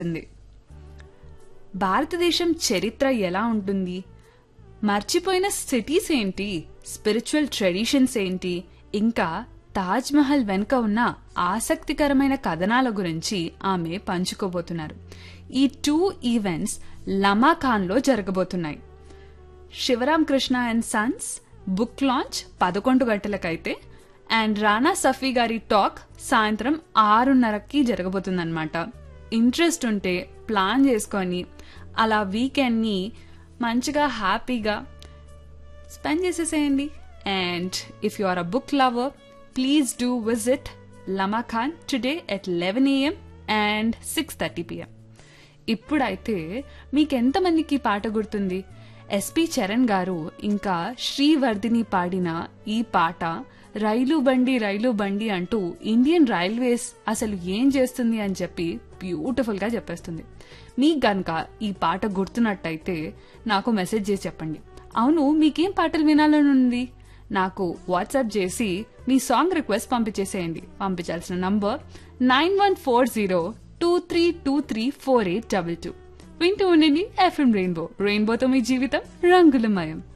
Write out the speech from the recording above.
ఉంది భారతదేశం చరిత్ర ఎలా ఉంటుంది మర్చిపోయిన సిటీస్ ఏంటి స్పిరిచువల్ ట్రెడిషన్స్ ఏంటి ఇంకా తాజ్ మహల్ వెనుక ఉన్న ఆసక్తికరమైన కథనాల గురించి ఆమె పంచుకోబోతున్నారు ఈ టూ ఈవెంట్స్ లమాఖాన్లో జరగబోతున్నాయి Sivaram Krishna and sons book launch పదకొండు గంటలకైతే అండ్ రానా సఫీ గారి టాక్ సాయంత్రం ఆరున్నరకి జరగబోతుందన్నమాట ఇంట్రెస్ట్ ఉంటే ప్లాన్ చేసుకొని అలా వీకెండ్ని మంచిగా హ్యాపీగా స్పెండ్ చేసేసేయండి and if you are a book lover please do visit Lamakaan today at eleven AM and six thirty PM ఇప్పుడైతే మీకెంతమందికి ఈ పాట గుర్తుంది ఎస్పి చరణ్ గారు ఇంకా శ్రీవర్ధిని పాడిన ఈ పాట రైలు బండి రైలు బండి అంటూ ఇండియన్ రైల్వేస్ అసలు ఏం చేస్తుంది అని చెప్పి బ్యూటిఫుల్ గా చెప్పేస్తుంది మీకు గనక ఈ పాట గుర్తున్నట్టయితే నాకు మెసేజ్ చేసి చెప్పండి అవును మీకేం పాటలు వినాలని ఉంది నాకు వాట్సాప్ చేసి మీ సాంగ్ రిక్వెస్ట్ పంపించేసేయండి పంపించాల్సిన number nine one four zero two three two three four eight double two వింటూ ఉండండి ఎఫ్ఎం రెయిన్బో రెయిన్బోతో మీ జీవితం రంగులమయం